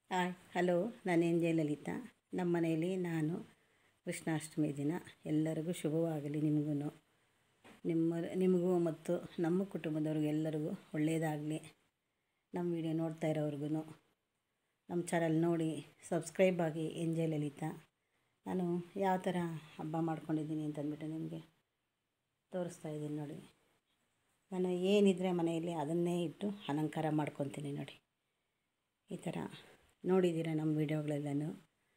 hi hello ನಾನು N J Lalitha ನಮ್ಮ ಮನೆಯಲ್ಲಿ ನಾನು ಕೃಷ್ಣಾಷ್ಟಮಿ ದಿನ ಎಲ್ಲರಿಗೂ ಶುಭವಾಗಲಿ ನಿಮಗೂ ನಿಮ್ಮ ನಿಮಗೂ ಮತ್ತು ನಮ್ಮ ಕುಟುಂಬದವ್ರಿಗೂ ಎಲ್ಲರಿಗೂ ಒಳ್ಳೆಯದಾಗಲಿ ನಮ್ಮ ವಿಡಿಯೋ ನೋಡ್ತಾ ಇರೋವ್ರಿಗೂ ನಮ್ಮ ಚಾನಲ್ ನೋಡಿ ಸಬ್ಸ್ಕ್ರೈಬ್ ಆಗಿ ಎನ್ ಜೆ ಲಲಿತಾ ನಾನು ಯಾವ ಥರ ಹಬ್ಬ ಮಾಡ್ಕೊಂಡಿದ್ದೀನಿ ಅಂತಂದ್ಬಿಟ್ಟು ನಿಮಗೆ ತೋರಿಸ್ತಾ ಇದ್ದೀನಿ ನೋಡಿ ನಾನು ಏನಿದ್ರೆ ಮನೆಯಲ್ಲಿ ಅದನ್ನೇ ಇಟ್ಟು ಅಲಂಕಾರ ಮಾಡ್ಕೊತೀನಿ ನೋಡಿ ಈ ಥರ ನೋಡಿದ್ದೀರ ನಮ್ಮ ವಿಡಿಯೋಗಳೆಲ್ಲನೂ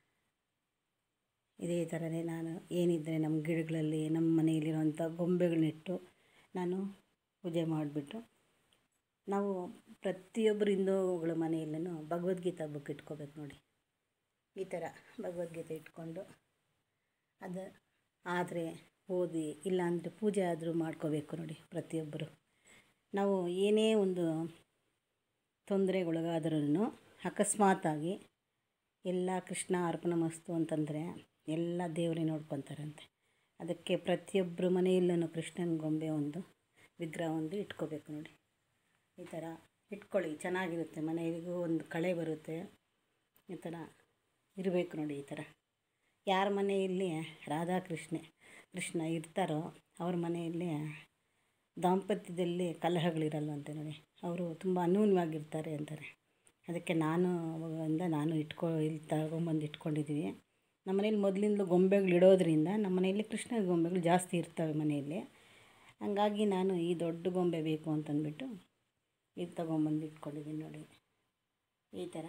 ಇದೇ ಥರನೇ ನಾನು ಏನಿದ್ದರೆ ನಮ್ಮ ಗಿಡಗಳಲ್ಲಿ ನಮ್ಮ ಮನೆಯಲ್ಲಿರುವಂಥ ಗೊಂಬೆಗಳನ್ನಿಟ್ಟು ನಾನು ಪೂಜೆ ಮಾಡಿಬಿಟ್ಟು ನಾವು ಪ್ರತಿಯೊಬ್ಬರು ಹಿಂದೂಗಳ ಮನೆಯಲ್ಲೂ ಭಗವದ್ಗೀತಾ ಬುಕ್ ಇಟ್ಕೋಬೇಕು ನೋಡಿ ಈ ಥರ ಭಗವದ್ಗೀತೆ ಇಟ್ಕೊಂಡು ಅದು ಆದರೆ ಓದಿ ಇಲ್ಲಾಂದರೆ ಪೂಜೆ ಆದರೂ ಮಾಡ್ಕೋಬೇಕು ನೋಡಿ ಪ್ರತಿಯೊಬ್ಬರು ನಾವು ಏನೇ ಒಂದು ತೊಂದರೆಗೊಳಗಾದ್ರೂ ಅಕಸ್ಮಾತಾಗಿ ಎಲ್ಲ ಕೃಷ್ಣ ಅರ್ಪಣ ಮಸ್ತು ಅಂತಂದರೆ ಎಲ್ಲ ದೇವರೇ ನೋಡ್ಕೊತಾರಂತೆ ಅದಕ್ಕೆ ಪ್ರತಿಯೊಬ್ಬರು ಮನೆಯಲ್ಲೂ ಕೃಷ್ಣನ ಗೊಂಬೆ ಒಂದು ವಿಗ್ರಹ ಒಂದು ಇಟ್ಕೋಬೇಕು ನೋಡಿ ಈ ಥರ ಇಟ್ಕೊಳ್ಳಿ ಚೆನ್ನಾಗಿರುತ್ತೆ ಮನೆಗೂ ಒಂದು ಕಳೆ ಬರುತ್ತೆ ಈ ಥರ ಇರಬೇಕು ನೋಡಿ ಈ ಥರ ಯಾರ ಮನೆಯಲ್ಲಿ ರಾಧಾಕೃಷ್ಣ ಕೃಷ್ಣ ಇರ್ತಾರೋ ಅವ್ರ ಮನೆಯಲ್ಲಿ ದಾಂಪತ್ಯದಲ್ಲಿ ಕಲಹಗಳಿರಲ್ವಂತೆ ನೋಡಿ ಅವರು ತುಂಬ ಅನ್ಯೂನ್ಯವಾಗಿರ್ತಾರೆ ಅಂತಾರೆ ಅದಕ್ಕೆ ನಾನು ಅವಾಗಿಂದ ನಾನು ಇಟ್ಕೊ ಇಲ್ಲಿ ತಗೊಂಬಂದು ಇಟ್ಕೊಂಡಿದ್ದೀವಿ ನಮ್ಮ ಮನೇಲಿ ಮೊದಲಿಂದಲೂ ಗೊಂಬೆಗಳು ಇಡೋದ್ರಿಂದ ನಮ್ಮ ಮನೆಯಲ್ಲಿ ಕೃಷ್ಣನ ಗೊಂಬೆಗಳು ಜಾಸ್ತಿ ಇರ್ತವೆ ಮನೆಯಲ್ಲಿ ಹಂಗಾಗಿ ನಾನು ಈ ದೊಡ್ಡ ಗೊಂಬೆ ಬೇಕು ಅಂತಂದ್ಬಿಟ್ಟು ಇದು ತಗೊಂಬಂದು ಇಟ್ಕೊಂಡಿದ್ದೀನಿ ನೋಡಿ ಈ ಥರ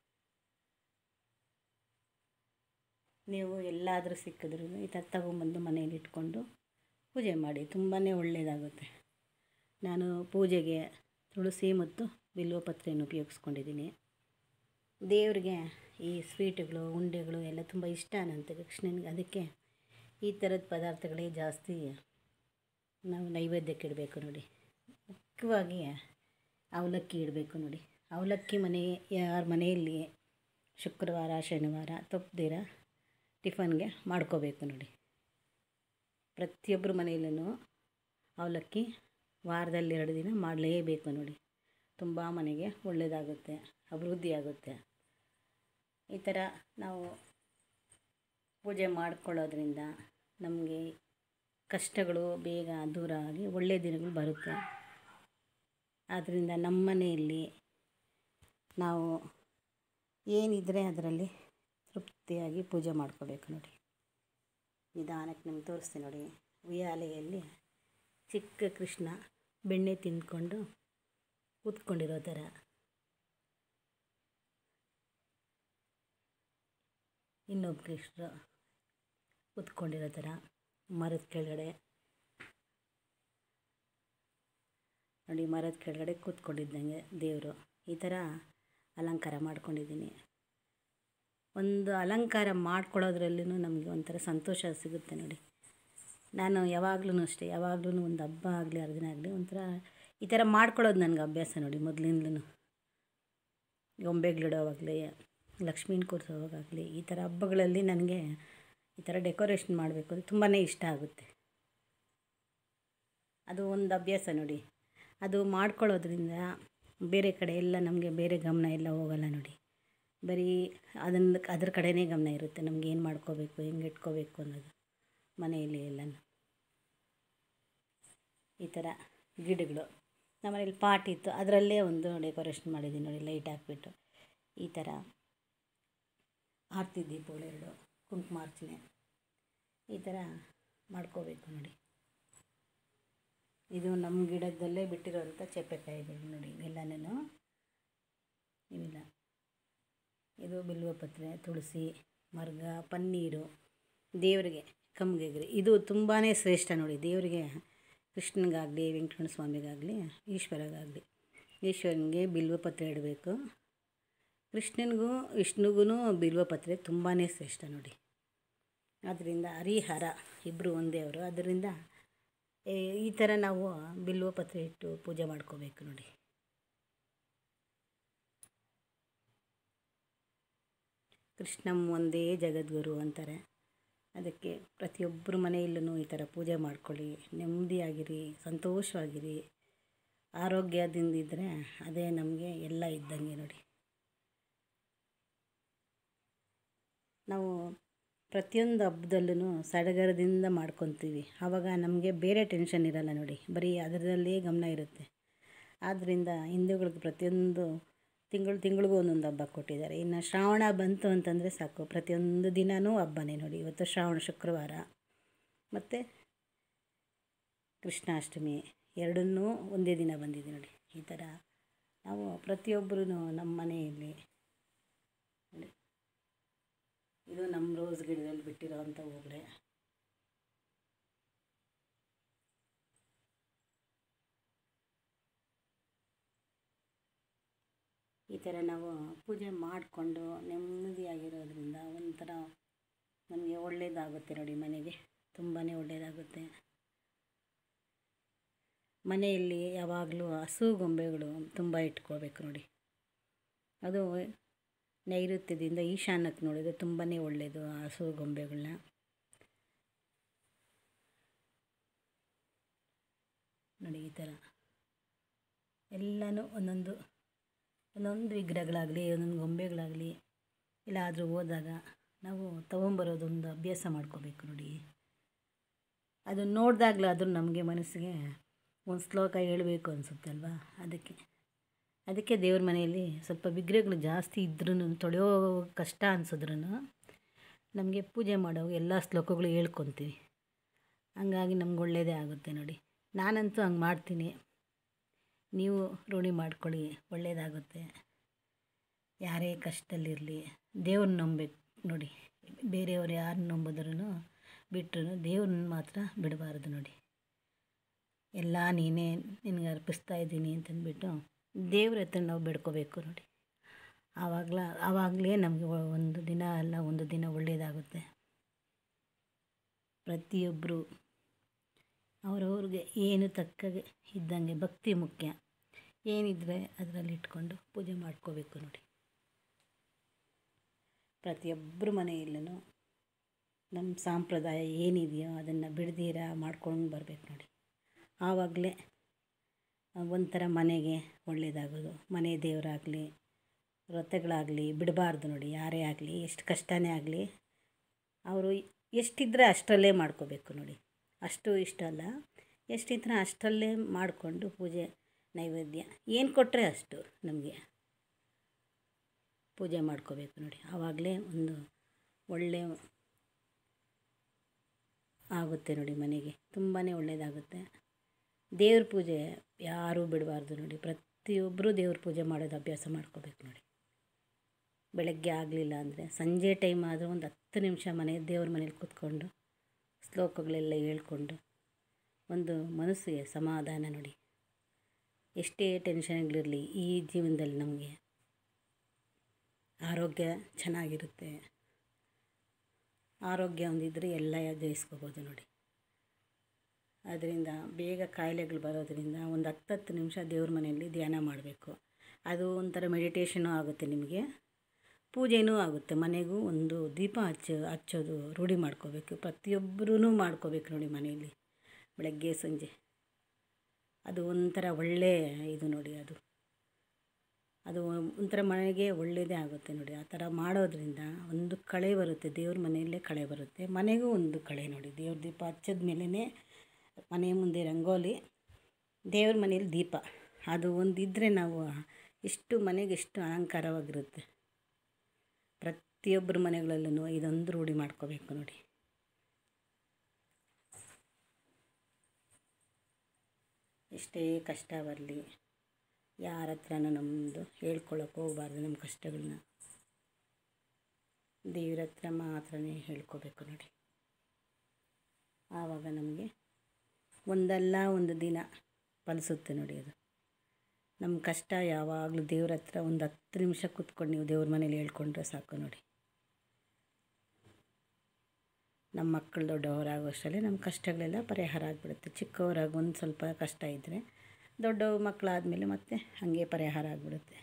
ನೀವು ಎಲ್ಲಾದರೂ ಸಿಕ್ಕಿದ್ರೂ ಈ ಥರ ತಗೊಂಬಂದು ಮನೇಲಿ ಇಟ್ಕೊಂಡು ಪೂಜೆ ಮಾಡಿ ತುಂಬಾ ಒಳ್ಳೆಯದಾಗುತ್ತೆ ನಾನು ಪೂಜೆಗೆ ತುಳಸಿ ಮತ್ತು ಬಿಲ್ವಪತ್ರೆಯನ್ನು ಉಪಯೋಗಿಸ್ಕೊಂಡಿದ್ದೀನಿ ದೇವರಿಗೆ ಈ ಸ್ವೀಟುಗಳು ಉಂಡೆಗಳು ಎಲ್ಲ ತುಂಬ ಇಷ್ಟ ನಂತೆ ಕೃಷ್ಣನಿಗೆ ಅದಕ್ಕೆ ಈ ಥರದ ಪದಾರ್ಥಗಳೇ ಜಾಸ್ತಿ ನಾವು ನೈವೇದ್ಯಕ್ಕೆ ಇಡಬೇಕು ನೋಡಿ ಮುಖ್ಯವಾಗಿ ಅವಲಕ್ಕಿ ಇಡಬೇಕು ನೋಡಿ ಅವಲಕ್ಕಿ ಮನೆ ಯಾರ ಮನೆಯಲ್ಲಿ ಶುಕ್ರವಾರ ಶನಿವಾರ ತಪ್ಪದಿರ ಟಿಫನ್ಗೆ ಮಾಡ್ಕೋಬೇಕು ನೋಡಿ ಪ್ರತಿಯೊಬ್ಬರ ಮನೆಯಲ್ಲೂ ಅವಲಕ್ಕಿ ವಾರದಲ್ಲಿ ಎರಡು ದಿನ ಮಾಡಲೇಬೇಕು ನೋಡಿ ತುಂಬ ಮನೆಗೆ ಒಳ್ಳೆಯದಾಗುತ್ತೆ ಅಭಿವೃದ್ಧಿ ಆಗುತ್ತೆ ಈ ಥರ ನಾವು ಪೂಜೆ ಮಾಡ್ಕೊಳ್ಳೋದ್ರಿಂದ ನಮಗೆ ಕಷ್ಟಗಳು ಬೇಗ ದೂರ ಆಗಿ ಒಳ್ಳೆಯ ದಿನಗಳು ಬರುತ್ತೆ ಆದ್ದರಿಂದ ನಮ್ಮ ಮನೆಯಲ್ಲಿ ನಾವು ಏನಿದ್ರೆ ಅದರಲ್ಲಿ ತೃಪ್ತಿಯಾಗಿ ಪೂಜೆ ಮಾಡ್ಕೋಬೇಕು ನೋಡಿ ನಿಧಾನಕ್ಕೆ ನಿಮ್ಗೆ ತೋರಿಸ್ತೀನಿ ನೋಡಿ ಉಯ್ಯಾಲೆಯಲ್ಲಿ ಚಿಕ್ಕ ಕೃಷ್ಣ ಬೆಣ್ಣೆ ತಿಂದ್ಕೊಂಡು ಕೂತ್ಕೊಂಡಿರೋ ಥರ ಇನ್ನೊಬ್ಬ ಕೃಷ್ಣ ಕೂತ್ಕೊಂಡಿರೋ ಥರ ಮರದ ಕೆಳಗಡೆ ನೋಡಿ ಮರದ ಕೆಳಗಡೆ ಕೂತ್ಕೊಂಡಿದ್ದಂಗೆ ದೇವರು ಈ ಥರ ಅಲಂಕಾರ ಮಾಡ್ಕೊಂಡಿದ್ದೀನಿ ಒಂದು ಅಲಂಕಾರ ಮಾಡ್ಕೊಳ್ಳೋದ್ರಲ್ಲೂ ನಮಗೆ ಒಂಥರ ಸಂತೋಷ ಸಿಗುತ್ತೆ ನೋಡಿ ನಾನು ಯಾವಾಗ್ಲೂ ಅಷ್ಟೇ ಯಾವಾಗ್ಲೂ ಒಂದು ಹಬ್ಬ ಆಗಲಿ ಹರಿದಿನ ಆಗಲಿ ಒಂಥರ ಈ ಥರ ಮಾಡ್ಕೊಳ್ಳೋದು ನನಗೆ ಅಭ್ಯಾಸ ನೋಡಿ ಮೊದಲಿಂದಲೂ ಗೊಂಬೆಗಳಿಡೋವಾಗಲಿ ಲಕ್ಷ್ಮೀನ ಕೂರಿಸೋವಾಗಲಿ ಈ ಥರ ಹಬ್ಬಗಳಲ್ಲಿ ನನಗೆ ಈ ಥರ ಡೆಕೋರೇಷನ್ ಮಾಡಬೇಕು ಅಂದರೆ ತುಂಬಾ ಇಷ್ಟ ಆಗುತ್ತೆ ಅದು ಒಂದು ಅಭ್ಯಾಸ ನೋಡಿ ಅದು ಮಾಡ್ಕೊಳ್ಳೋದ್ರಿಂದ ಬೇರೆ ಕಡೆ ಎಲ್ಲ ನಮಗೆ ಬೇರೆ ಗಮನ ಎಲ್ಲ ಹೋಗಲ್ಲ ನೋಡಿ ಬರೀ ಅದನ್ನು ಅದ್ರ ಕಡೆನೇ ಗಮನ ಇರುತ್ತೆ ನಮ್ಗೆ ಏನು ಮಾಡ್ಕೋಬೇಕು ಹೆಂಗೆ ಇಟ್ಕೋಬೇಕು ಅನ್ನೋದು ಮನೆಯಲ್ಲಿ ಎಲ್ಲನೂ ಈ ಥರ ಗಿಡಗಳು ನಮ್ಮನೇಲಿ ಪಾಟ್ ಇತ್ತು ಅದರಲ್ಲೇ ಒಂದು ಡೆಕೋರೇಷನ್ ಮಾಡಿದ್ದೀನಿ ನೋಡಿ ಲೈಟ್ ಹಾಕ್ಬಿಟ್ಟು ಈ ಥರ ಆರತಿ ದೀಪಗಳು ಎರಡು ಕುಂಕುಮಾರ್ಚನೆ ಈ ಥರ ಮಾಡ್ಕೋಬೇಕು ನೋಡಿ ಇದು ನಮ್ಮ ಗಿಡದಲ್ಲೇ ಬಿಟ್ಟಿರೋಂಥ ಚಪ್ಪೆಕಾಯಿಗಳು ನೋಡಿ ಇವೆಲ್ಲನೂ ಇವೆಲ್ಲ ಇದು ಬಿಲ್ವಪತ್ರೆ ತುಳಸಿ ಮರ್ಗ ಪನ್ನೀರು ದೇವರಿಗೆ ಕಮ್ಗೆಗ್ರಿ ಇದು ತುಂಬಾ ಶ್ರೇಷ್ಠ ನೋಡಿ ದೇವರಿಗೆ ಕೃಷ್ಣನಿಗಾಗಲಿ ವೆಂಕಟರಮಣ ಸ್ವಾಮಿಗಾಗಲಿ ಈಶ್ವರಗಾಗಲಿ ಈಶ್ವರನಿಗೆ ಬಿಲ್ವಪತ್ರೆ ಇಡಬೇಕು ಕೃಷ್ಣನಿಗೂ ವಿಷ್ಣುಗೂ ಬಿಲ್ವಪತ್ರೆ ತುಂಬಾ ಶ್ರೇಷ್ಠ ನೋಡಿ ಆದ್ದರಿಂದ ಹರಿಹರ ಇಬ್ಬರು ಒಂದೇ ಅವರು ಅದರಿಂದ ಈ ಥರ ನಾವು ಬಿಲ್ವಪತ್ರೆ ಇಟ್ಟು ಪೂಜೆ ಮಾಡ್ಕೋಬೇಕು ನೋಡಿ ಕೃಷ್ಣಂ ಒಂದೇ ಜಗದ್ಗುರು ಅಂತಾರೆ ಅದಕ್ಕೆ ಪ್ರತಿಯೊಬ್ಬರ ಮನೆಯಲ್ಲೂ ಈ ಥರ ಪೂಜೆ ಮಾಡ್ಕೊಳ್ಳಿ ನೆಮ್ಮದಿಯಾಗಿರಿ ಸಂತೋಷವಾಗಿರಿ ಆರೋಗ್ಯದಿಂದಿದ್ದರೆ ಅದೇ ನಮಗೆ ಎಲ್ಲ ಇದ್ದಂಗೆ ನೋಡಿ ನಾವು ಪ್ರತಿಯೊಂದು ಹಬ್ಬದಲ್ಲೂ ಸಡಗರದಿಂದ ಮಾಡ್ಕೊತೀವಿ ಆವಾಗ ನಮಗೆ ಬೇರೆ ಟೆನ್ಷನ್ ಇರಲ್ಲ ನೋಡಿ ಬರೀ ಅದರಲ್ಲೇ ಗಮನ ಇರುತ್ತೆ ಆದ್ದರಿಂದ ಹಿಂದೂಗಳಿಗೆ ಪ್ರತಿಯೊಂದು ತಿಂಗಳು ತಿಂಗಳಿಗೂ ಒಂದೊಂದು ಹಬ್ಬ ಕೊಟ್ಟಿದ್ದಾರೆ ಇನ್ನು ಶ್ರಾವಣ ಬಂತು ಅಂತಂದರೆ ಸಾಕು ಪ್ರತಿಯೊಂದು ದಿನವೂ ಹಬ್ಬನೇ ನೋಡಿ ಇವತ್ತು ಶ್ರಾವಣ ಶುಕ್ರವಾರ ಮತ್ತು ಕೃಷ್ಣಾಷ್ಟಮಿ ಎರಡನ್ನೂ ಒಂದೇ ದಿನ ಬಂದಿದೆ ನೋಡಿ ಈ ಥರ ನಾವು ಪ್ರತಿಯೊಬ್ಬರೂ ನಮ್ಮ ಮನೆಯಲ್ಲಿ ನೋಡಿ ಇದು ನಮ್ಮ ರೋಸ್ ಗಿಡದಲ್ಲಿ ಬಿಟ್ಟಿರೋವಂಥ ಹೂಗಳೇ ಈ ಥರ ನಾವು ಪೂಜೆ ಮಾಡಿಕೊಂಡು ನೆಮ್ಮದಿಯಾಗಿರೋದ್ರಿಂದ ಒಂಥರ ನಮಗೆ ಒಳ್ಳೆಯದಾಗುತ್ತೆ ನೋಡಿ ಮನೆಗೆ ತುಂಬಾ ಒಳ್ಳೆಯದಾಗುತ್ತೆ ಮನೆಯಲ್ಲಿ ಯಾವಾಗಲೂ ಹಸು ಗೊಂಬೆಗಳು ತುಂಬ ಇಟ್ಕೋಬೇಕು ನೋಡಿ ಅದು ನೈಋತ್ಯದಿಂದ ಈಶಾನ್ಯಕ್ಕೆ ನೋಡಿದರೆ ತುಂಬಾ ಒಳ್ಳೆಯದು ಆ ಹಸು ಗೊಂಬೆಗಳನ್ನ ನೋಡಿ ಈ ಥರ ಎಲ್ಲನೂ ಒಂದೊಂದು ಒಂದೊಂದು ವಿಗ್ರಹಗಳಾಗಲಿ ಒಂದೊಂದು ಗೊಂಬೆಗಳಾಗಲಿ ಎಲ್ಲಾದರೂ ಹೋದಾಗ ನಾವು ತೊಗೊಂಬರೋದೊಂದು ಅಭ್ಯಾಸ ಮಾಡ್ಕೋಬೇಕು ನೋಡಿ ಅದನ್ನು ನೋಡಿದಾಗಲಾದ್ರೂ ನಮಗೆ ಮನಸ್ಸಿಗೆ ಒಂದು ಶ್ಲೋಕ ಹೇಳಬೇಕು ಅನಿಸುತ್ತೆ ಅಲ್ವಾ ಅದಕ್ಕೆ ಅದಕ್ಕೆ ದೇವ್ರ ಮನೆಯಲ್ಲಿ ಸ್ವಲ್ಪ ವಿಗ್ರಹಗಳು ಜಾಸ್ತಿ ಇದ್ರೂ ತೊಳೆಯೋ ಕಷ್ಟ ಅನ್ಸಿದ್ರೂ ನಮಗೆ ಪೂಜೆ ಮಾಡೋ ಎಲ್ಲ ಶ್ಲೋಕಗಳು ಹೇಳ್ಕೊತೀವಿ ಹಂಗಾಗಿ ನಮ್ಗೆ ಒಳ್ಳೆಯದೇ ಆಗುತ್ತೆ ನೋಡಿ ನಾನಂತೂ ಹಂಗೆ ಮಾಡ್ತೀನಿ ನೀವು ರೂಢಿ ಮಾಡ್ಕೊಳ್ಳಿ ಒಳ್ಳೆಯದಾಗುತ್ತೆ ಯಾರೇ ಕಷ್ಟದಲ್ಲಿರಲಿ ದೇವ್ರನ್ನ ನಂಬಬೇಕು ನೋಡಿ ಬೇರೆಯವ್ರು ಯಾರನ್ನ ನಂಬಿದ್ರೂ ಬಿಟ್ಟರು ದೇವ್ರನ್ನ ಮಾತ್ರ ಬಿಡಬಾರ್ದು ನೋಡಿ ಎಲ್ಲ ನೀನೇ ನಿನಗೆ ಅರ್ಪಿಸ್ತಾ ಇದ್ದೀನಿ ಅಂತಂದ್ಬಿಟ್ಟು ದೇವ್ರ ಹತ್ರ ನಾವು ಬೇಡ್ಕೋಬೇಕು ನೋಡಿ ಆವಾಗಲ ಆವಾಗಲೇ ನಮಗೆ ಒಂದು ದಿನ ಅಲ್ಲ ಒಂದು ದಿನ ಒಳ್ಳೆಯದಾಗುತ್ತೆ ಪ್ರತಿಯೊಬ್ಬರು ಅವರವ್ರಿಗೆ ಏನು ತಕ್ಕಾಗೆ ಇದ್ದಂಗೆ ಭಕ್ತಿ ಮುಖ್ಯ ಏನಿದ್ರೆ ಅದರಲ್ಲಿ ಇಟ್ಕೊಂಡು ಪೂಜೆ ಮಾಡ್ಕೋಬೇಕು ನೋಡಿ ಪ್ರತಿಯೊಬ್ಬರ ಮನೆಯಲ್ಲೂ ನಮ್ಮ ಸಂಪ್ರದಾಯ ಏನಿದೆಯೋ ಅದನ್ನು ಬಿಡ್ದೀರ ಮಾಡ್ಕೊಂಡು ಬರಬೇಕು ನೋಡಿ ಆವಾಗಲೇ ಒಂಥರ ಮನೆಗೆ ಒಳ್ಳೆಯದಾಗೋದು ಮನೆ ದೇವರಾಗಲಿ ವ್ರತಗಳಾಗಲಿ ಬಿಡಬಾರ್ದು ನೋಡಿ ಯಾರೇ ಆಗಲಿ ಎಷ್ಟು ಕಷ್ಟನೇ ಆಗಲಿ ಅವರು ಎಷ್ಟಿದ್ರೆ ಅಷ್ಟರಲ್ಲೇ ಮಾಡ್ಕೋಬೇಕು ನೋಡಿ ಅಷ್ಟು ಇಷ್ಟ ಅಲ್ಲ ಎಷ್ಟಿದ್ರೆ ಅಷ್ಟರಲ್ಲೇ ಮಾಡಿಕೊಂಡು ಪೂಜೆ ನೈವೇದ್ಯ ಏನು ಕೊಟ್ಟರೆ ಅಷ್ಟು ನಮಗೆ ಪೂಜೆ ಮಾಡ್ಕೋಬೇಕು ನೋಡಿ ಆವಾಗಲೇ ಒಂದು ಒಳ್ಳೆಯ ಆಗುತ್ತೆ ನೋಡಿ ಮನೆಗೆ ತುಂಬಾ ಒಳ್ಳೆಯದಾಗುತ್ತೆ ದೇವ್ರ ಪೂಜೆ ಯಾರೂ ಬಿಡಬಾರ್ದು ನೋಡಿ ಪ್ರತಿಯೊಬ್ಬರೂ ದೇವ್ರ ಪೂಜೆ ಮಾಡೋದು ಅಭ್ಯಾಸ ಮಾಡ್ಕೋಬೇಕು ನೋಡಿ ಬೆಳಗ್ಗೆ ಆಗಲಿಲ್ಲ ಅಂದರೆ ಸಂಜೆ ಟೈಮ್ ಆದರೂ ಒಂದು ಹತ್ತು ನಿಮಿಷ ಮನೆ ದೇವ್ರ ಮನೇಲಿ ಕೂತ್ಕೊಂಡು ಶ್ಲೋಕಗಳೆಲ್ಲ ಹೇಳ್ಕೊಂಡು ಒಂದು ಮನಸ್ಸಿಗೆ ಸಮಾಧಾನ ನೋಡಿ ಎಷ್ಟೇ ಟೆನ್ಷನ್ಗಳಿರಲಿ ಈ ಜೀವನದಲ್ಲಿ ನಮಗೆ ಆರೋಗ್ಯ ಚೆನ್ನಾಗಿರುತ್ತೆ ಆರೋಗ್ಯ ಒಂದಿದ್ದರೆ ಎಲ್ಲ ಜಯಿಸ್ಕೋಬೋದು ನೋಡಿ ಅದರಿಂದ ಬೇಗ ಕಾಯಿಲೆಗಳು ಬರೋದರಿಂದ ಒಂದು ಹತ್ತತ್ತು ನಿಮಿಷ ದೇವ್ರ ಮನೆಯಲ್ಲಿ ಧ್ಯಾನ ಮಾಡಬೇಕು ಅದು ಒಂಥರ ಮೆಡಿಟೇಷನು ಆಗುತ್ತೆ ನಿಮಗೆ ಪೂಜೆನೂ ಆಗುತ್ತೆ ಮನೆಗೂ ಒಂದು ದೀಪ ಹಚ್ಚ ಹಚ್ಚೋದು ರೂಢಿ ಮಾಡ್ಕೋಬೇಕು ಪ್ರತಿಯೊಬ್ಬರೂ ಮಾಡ್ಕೋಬೇಕು ನೋಡಿ ಮನೆಯಲ್ಲಿ ಬೆಳಗ್ಗೆ ಸಂಜೆ ಅದು ಒಂಥರ ಒಳ್ಳೆಯ ಇದು ನೋಡಿ ಅದು ಅದು ಒಂಥರ ಮನೆಗೆ ಒಳ್ಳೆಯದೇ ಆಗುತ್ತೆ ನೋಡಿ ಆ ಥರ ಮಾಡೋದ್ರಿಂದ ಒಂದು ಕಳೆ ಬರುತ್ತೆ ದೇವ್ರ ಮನೆಯಲ್ಲೇ ಕಳೆ ಬರುತ್ತೆ ಮನೆಗೂ ಒಂದು ಕಳೆ ನೋಡಿ ದೇವ್ರ ದೀಪ ಹಚ್ಚದ ಮೇಲೇ ಮನೆ ಮುಂದೆ ರಂಗೋಲಿ ದೇವ್ರ ಮನೇಲಿ ದೀಪ ಅದು ಒಂದಿದ್ದರೆ ನಾವು ಎಷ್ಟು ಮನೆಗೆ ಎಷ್ಟು ಅಲಂಕಾರವಾಗಿರುತ್ತೆ ಪ್ರತಿಯೊಬ್ಬರ ಮನೆಗಳಲ್ಲೂ ಇದೊಂದು ರೂಢಿ ಮಾಡ್ಕೋಬೇಕು ನೋಡಿ ಎಷ್ಟೇ ಕಷ್ಟ ಬರಲಿ ಯಾರ ಹತ್ರನೂ ನಮ್ಮದು ಹೇಳ್ಕೊಳಕ್ಕೆ ಹೋಗ್ಬಾರ್ದು ನಮ್ಮ ಕಷ್ಟಗಳನ್ನ ದೇವ್ರ ಹತ್ರ ಮಾತ್ರನೇ ಹೇಳ್ಕೋಬೇಕು ನೋಡಿ ಆವಾಗ ನಮಗೆ ಒಂದಲ್ಲ ಒಂದು ದಿನ ಫಲಿಸುತ್ತೆ ನೋಡಿ ಅದು ನಮ್ಮ ಕಷ್ಟ ಯಾವಾಗಲೂ ದೇವ್ರ ಹತ್ರ ಒಂದು ಹತ್ತು ನಿಮಿಷ ಕೂತ್ಕೊಂಡು ನೀವು ದೇವ್ರ ಮನೇಲಿ ಹೇಳ್ಕೊಂಡ್ರೆ ಸಾಕು ನೋಡಿ ನಮ್ಮ ಮಕ್ಕಳು ದೊಡ್ಡವರಾಗುವಷ್ಟರಲ್ಲಿ ನಮ್ಮ ಕಷ್ಟಗಳೆಲ್ಲ ಪರಿಹಾರ ಆಗಿಬಿಡುತ್ತೆ ಚಿಕ್ಕವರಾಗಿ ಒಂದು ಸ್ವಲ್ಪ ಕಷ್ಟ ಇದ್ದರೆ ದೊಡ್ಡ ಮಕ್ಕಳಾದಮೇಲೆ ಮತ್ತೆ ಹಾಗೆ ಪರಿಹಾರ ಆಗಿಬಿಡುತ್ತೆ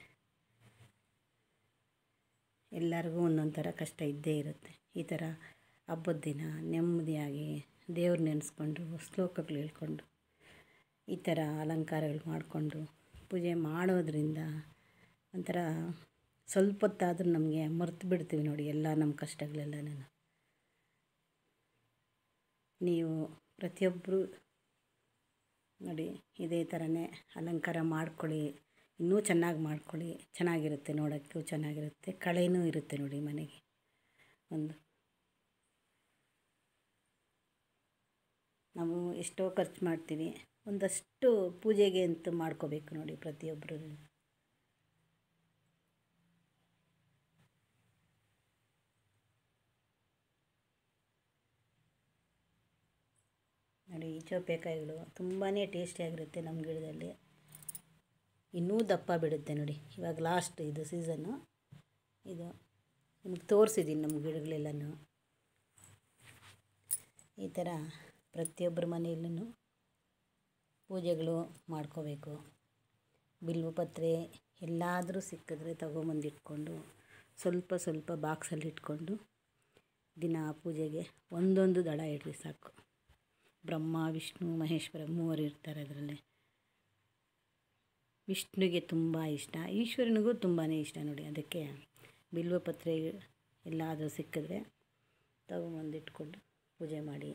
ಎಲ್ಲರಿಗೂ ಒಂದೊಂದು ಥರ ಕಷ್ಟ ಇದ್ದೇ ಇರುತ್ತೆ ಈ ಥರ ಹಬ್ಬದ ದಿನ ನೆಮ್ಮದಿಯಾಗಿ ದೇವ್ರ ನೆನೆಸ್ಕೊಂಡು ಶ್ಲೋಕಗಳು ಹೇಳ್ಕೊಂಡು ಈ ಥರ ಅಲಂಕಾರಗಳು ಮಾಡಿಕೊಂಡು ಪೂಜೆ ಮಾಡೋದ್ರಿಂದ ಒಂಥರ ಸ್ವಲ್ಪ ಹೊತ್ತಾದರೂ ನಮಗೆ ಮರ್ತು ಬಿಡ್ತೀವಿ ನೋಡಿ ಎಲ್ಲ ನಮ್ಮ ಕಷ್ಟಗಳೆಲ್ಲನೂ ನೀವು ಪ್ರತಿಯೊಬ್ಬರು ನೋಡಿ ಇದೇ ಥರನೇ ಅಲಂಕಾರ ಮಾಡ್ಕೊಳ್ಳಿ ಇನ್ನೂ ಚೆನ್ನಾಗಿ ಮಾಡ್ಕೊಳ್ಳಿ ಚೆನ್ನಾಗಿರುತ್ತೆ ನೋಡೋಕ್ಕೂ ಚೆನ್ನಾಗಿರುತ್ತೆ ಕಳೆನೂ ಇರುತ್ತೆ ನೋಡಿ ಮನೆಗೆ ಒಂದು ನಾವು ಎಷ್ಟೋ ಖರ್ಚು ಮಾಡ್ತೀವಿ ಒಂದಷ್ಟು ಪೂಜೆಗೆ ಅಂತ ಮಾಡ್ಕೋಬೇಕು ನೋಡಿ ಪ್ರತಿಯೊಬ್ಬರು ನೋಡಿ ಈ ಚೌಪೆಕಾಯಿಗಳು ತುಂಬಾ ಟೇಸ್ಟಿಯಾಗಿರುತ್ತೆ ನಮ್ಮ ಗಿಡದಲ್ಲಿ ಇನ್ನೂ ದಪ್ಪ ಬಿಡುತ್ತೆ ನೋಡಿ ಇವಾಗ ಲಾಸ್ಟ್ ಇದು ಸೀಸನ್ನು ಇದು ನಿಮಗೆ ತೋರಿಸಿದ್ದೀನಿ ನಮ್ಮ ಗಿಡಗಳೆಲ್ಲನೂ ಈ ಥರ ಪ್ರತಿಯೊಬ್ಬರ ಮನೆಯಲ್ಲೂ ಪೂಜೆಗಳು ಮಾಡ್ಕೋಬೇಕು ಬಿಲ್ವಪತ್ರೆ ಎಲ್ಲಾದರೂ ಸಿಕ್ಕಿದ್ರೆ ತಗೊಂಬಂದು ಇಟ್ಕೊಂಡು ಸ್ವಲ್ಪ ಸ್ವಲ್ಪ ಬಾಕ್ಸಲ್ಲಿ ಇಟ್ಕೊಂಡು ದಿನ ಪೂಜೆಗೆ ಒಂದೊಂದು ದಳ ಇಡ್ರಿ ಸಾಕು ಬ್ರಹ್ಮ ವಿಷ್ಣು ಮಹೇಶ್ವರ ಮೂವರು ಇರ್ತಾರೆ ಅದರಲ್ಲಿ ವಿಷ್ಣುವಿಗೆ ತುಂಬ ಇಷ್ಟ ಈಶ್ವರನಿಗೂ ತುಂಬಾ ಇಷ್ಟ ನೋಡಿ ಅದಕ್ಕೆ ಬಿಲ್ವಪತ್ರೆ ಎಲ್ಲಾದರೂ ಸಿಕ್ಕಿದ್ರೆ ತಗೊಂಬಂದು ಇಟ್ಕೊಂಡು ಪೂಜೆ ಮಾಡಿ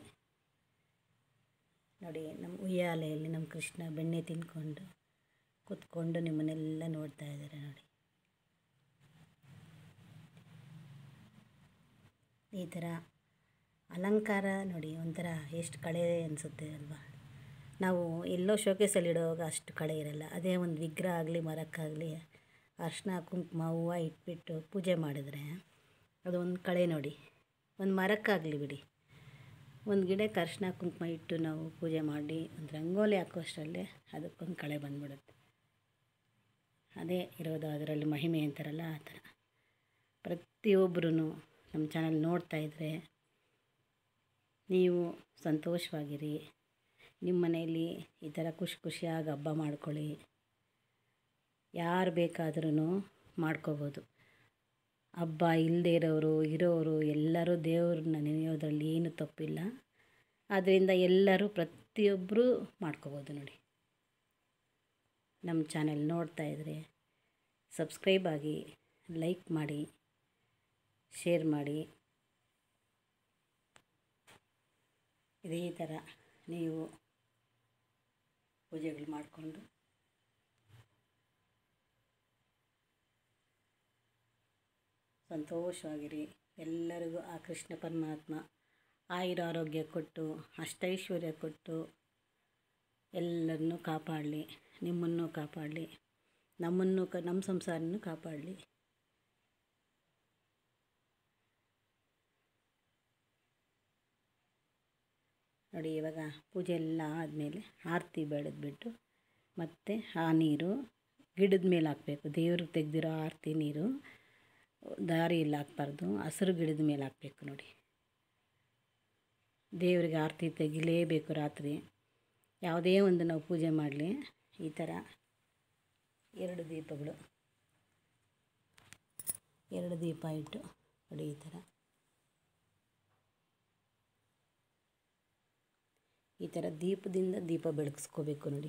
ನೋಡಿ ನಮ್ಮ ಉಯ್ಯಾಲೆಯಲ್ಲಿ ನಮ್ಮ ಕೃಷ್ಣ ಬೆಣ್ಣೆ ತಿಂದ್ಕೊಂಡು ಕೂತ್ಕೊಂಡು ನಿಮ್ಮನ್ನೆಲ್ಲ ನೋಡ್ತಾ ಇದ್ದಾರೆ ನೋಡಿ ಈ ಥರ ಅಲಂಕಾರ ನೋಡಿ ಒಂಥರ ಎಷ್ಟು ಕಳೆ ಅನಿಸುತ್ತೆ ಅಲ್ವಾ ನಾವು ಎಲ್ಲೋ ಶೋಕೇಸಲ್ಲಿ ಇಡುವಾಗ ಅಷ್ಟು ಕಳೆ ಇರಲ್ಲ ಅದೇ ಒಂದು ವಿಗ್ರಹ ಆಗಲಿ ಮರಕ್ಕಾಗಲಿ ಅರ್ಶಿನ ಕುಂಕುಮ ಹೂವು ಇಟ್ಬಿಟ್ಟು ಪೂಜೆ ಮಾಡಿದ್ರೆ ಅದು ಒಂದು ಕಳೆ ನೋಡಿ ಒಂದು ಮರಕ್ಕಾಗಲಿ ಬಿಡಿ ಒಂದು ಗಿಡಕ್ಕೆ ಅರ್ಶಿನ ಕುಂಕುಮ ಇಟ್ಟು ನಾವು ಪೂಜೆ ಮಾಡಿ ಒಂದು ರಂಗೋಲಿ ಹಾಕುವಷ್ಟರಲ್ಲೇ ಅದಕ್ಕೊಂದು ಕಳೆ ಬಂದ್ಬಿಡುತ್ತೆ ಅದೇ ಇರೋದು ಅದರಲ್ಲಿ ಮಹಿಮೆ ಅಂತಾರಲ್ಲ ಆ ಥರ ಪ್ರತಿಯೊಬ್ಬರೂ ನಮ್ಮ ಚಾನಲ್ ನೋಡ್ತಾ ಇದ್ದರೆ ನೀವು ಸಂತೋಷವಾಗಿರಿ ನಿಮ್ಮ ಮನೆಯಲ್ಲಿ ಈ ಥರ ಖುಷಿ ಖುಷಿಯಾಗಿ ಹಬ್ಬ ಮಾಡ್ಕೊಳ್ಳಿ ಯಾರು ಬೇಕಾದ್ರೂ ಮಾಡ್ಕೋಬೋದು ಹಬ್ಬ ಇಲ್ಲದೆ ಇರೋರು ಇರೋರು ಎಲ್ಲರೂ ದೇವ್ರನ್ನ ನೆನೆಯೋದ್ರಲ್ಲಿ ಏನು ತಪ್ಪಿಲ್ಲ ಆದ್ದರಿಂದ ಎಲ್ಲರೂ ಪ್ರತಿಯೊಬ್ಬರೂ ಮಾಡ್ಕೋಬೋದು ನೋಡಿ ನಮ್ಮ ಚಾನೆಲ್ ನೋಡ್ತಾ ಇದ್ದರೆ ಸಬ್ಸ್ಕ್ರೈಬ್ ಆಗಿ ಲೈಕ್ ಮಾಡಿ ಶೇರ್ ಮಾಡಿ ಇದೇ ಥರ ನೀವು ಪೂಜೆಗಳು ಮಾಡಿಕೊಂಡು ಸಂತೋಷವಾಗಿರಿ ಎಲ್ಲರಿಗೂ ಆ ಕೃಷ್ಣ ಪರಮಾತ್ಮ ಆಯುರ ಆರೋಗ್ಯ ಕೊಟ್ಟು ಅಷ್ಟೈಶ್ವರ್ಯ ಕೊಟ್ಟು ಎಲ್ಲರನ್ನೂ ಕಾಪಾಡಲಿ ನಿಮ್ಮನ್ನು ಕಾಪಾಡಲಿ ನಮ್ಮನ್ನು ಕ ನಮ್ಮ ಸಂಸಾರನೂ ಕಾಪಾಡಲಿ ನೋಡಿ ಇವಾಗ ಪೂಜೆ ಎಲ್ಲ ಆದಮೇಲೆ ಆರತಿ ಬೆಳೆದ್ಬಿಟ್ಟು ಮತ್ತು ಆ ನೀರು ಗಿಡದ ಮೇಲೆ ಹಾಕಬೇಕು ದೇವ್ರಿಗೆ ತೆಗೆದಿರೋ ಆರತಿ ನೀರು ದಾರಿಯಲ್ಲಿ ಹಾಕ್ಬಾರ್ದು ಹಸಿರು ಗಿಡದ ಮೇಲೆ ಹಾಕಬೇಕು ನೋಡಿ ದೇವರಿಗೆ ಆರತಿ ತೆಗಿಲೇಬೇಕು ರಾತ್ರಿ ಯಾವುದೇ ಒಂದು ನಾವು ಪೂಜೆ ಮಾಡಲಿ ಈ ಥರ ಎರಡು ದೀಪಗಳು ಎರಡು ದೀಪ ಇಟ್ಟು ನೋಡಿ ಈ ಥರ ಈ ಥರ ದೀಪದಿಂದ ದೀಪ ಬೆಳಗಿಸ್ಕೋಬೇಕು ನೋಡಿ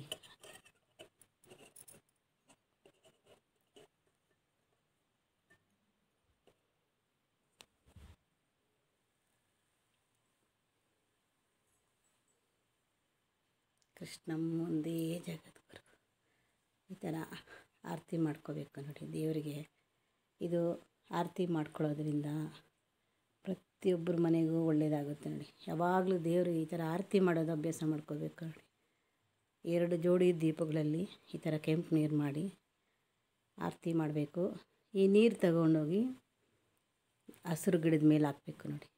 ಕೃಷ್ಣಂ ಒಂದೇ ಜಗದ್ಗುರು ಈ ಥರ ಆರತಿ ಮಾಡ್ಕೋಬೇಕು ನೋಡಿ ದೇವರಿಗೆ ಇದು ಆರತಿ ಮಾಡ್ಕೊಳ್ಳೋದ್ರಿಂದ ಪ್ರತಿಯೊಬ್ಬರ ಮನೆಗೂ ಒಳ್ಳೆಯದಾಗುತ್ತೆ ನೋಡಿ ಯಾವಾಗಲೂ ದೇವರು ಈ ಥರ ಆರತಿ ಮಾಡೋದು ಅಭ್ಯಾಸ ಮಾಡ್ಕೋಬೇಕು ನೋಡಿ ಎರಡು ಜೋಡಿ ದೀಪಗಳಲ್ಲಿ ಈ ಥರ ಕೆಂಪು ನೀರು ಮಾಡಿ ಆರತಿ ಮಾಡಬೇಕು ಈ ನೀರು ತಗೊಂಡೋಗಿ ಹಸಿರು ಗಿಡದ ಮೇಲೆ ಹಾಕಬೇಕು ನೋಡಿ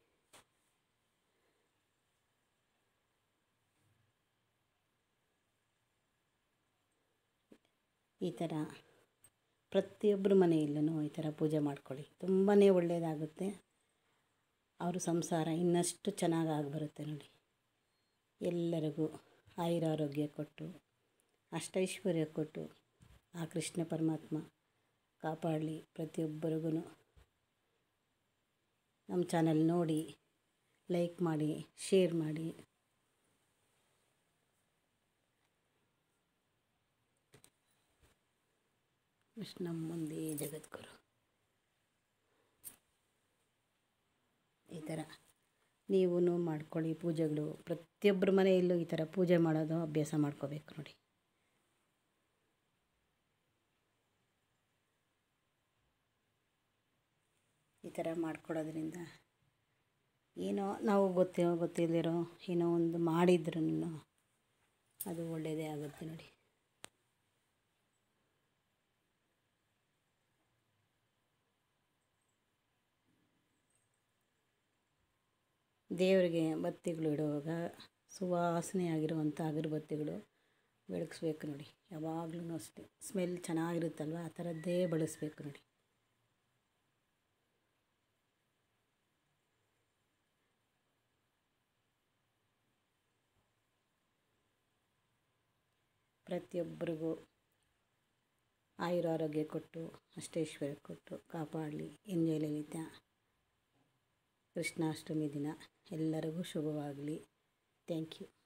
ಈ ಥರ ಪ್ರತಿಯೊಬ್ಬರ ಮನೆಯಲ್ಲೂ ಈ ಥರ ಪೂಜೆ ಮಾಡ್ಕೊಳ್ಳಿ ತುಂಬಾ ಒಳ್ಳೆಯದಾಗುತ್ತೆ ಅವ್ರ ಸಂಸಾರ ಇನ್ನಷ್ಟು ಚೆನ್ನಾಗಿ ಆಗಿಬರುತ್ತೆ ನೋಡಿ ಎಲ್ಲರಿಗೂ ಆಯುರಾರೋಗ್ಯ ಕೊಟ್ಟು ಅಷ್ಟೈಶ್ವರ್ಯ ಕೊಟ್ಟು ಆ ಕೃಷ್ಣ ಪರಮಾತ್ಮ ಕಾಪಾಡಲಿ ಪ್ರತಿಯೊಬ್ಬರಿಗೂ ನಮ್ಮ ಚಾನಲ್ ನೋಡಿ ಲೈಕ್ ಮಾಡಿ ಶೇರ್ ಮಾಡಿ ಕೃಷ್ಣಂ ಒಂದೇ ಜಗದ್ಗುರು ಥರ ನೀವೂ ಮಾಡ್ಕೊಳ್ಳಿ ಪೂಜೆಗಳು ಪ್ರತಿಯೊಬ್ಬರ ಮನೆಯಲ್ಲೂ ಈ ಥರ ಪೂಜೆ ಮಾಡೋದು ಅಭ್ಯಾಸ ಮಾಡ್ಕೋಬೇಕು ನೋಡಿ ಈ ಥರ ಮಾಡ್ಕೊಡೋದ್ರಿಂದ ಏನೋ ನಾವು ಗೊತ್ತೋ ಗೊತ್ತಿಲ್ಲದಿರೋ ಏನೋ ಒಂದು ಮಾಡಿದ್ರೂ ಅದು ಒಳ್ಳೆಯದೇ ಆಗುತ್ತೆ ನೋಡಿ ದೇವರಿಗೆ ಬತ್ತಿಗಳು ಇಡುವಾಗ ಸುವಾಸನೆಯಾಗಿರುವಂಥ ಅಗರಬತ್ತಿಗಳು ಬೆಳಗಿಸ್ಬೇಕು ನೋಡಿ ಯಾವಾಗಲೂ ಅಷ್ಟೇ ಸ್ಮೆಲ್ ಚೆನ್ನಾಗಿರುತ್ತಲ್ವ ಆ ಥರದ್ದೇ ಬಳಸಬೇಕು ನೋಡಿ ಪ್ರತಿಯೊಬ್ಬರಿಗೂ ಆಯುರಾರೋಗ್ಯ ಕೊಟ್ಟು ಅಷ್ಟೈಶ್ವರ್ಯ ಕೊಟ್ಟು ಕಾಪಾಡಲಿ ಎಂಜಾಯ್ ಲಲಿತ ಕೃಷ್ಣಾಷ್ಟಮಿ ದಿನ ಎಲ್ಲರಿಗೂ ಶುಭವಾಗಲಿ ಥ್ಯಾಂಕ್ ಯು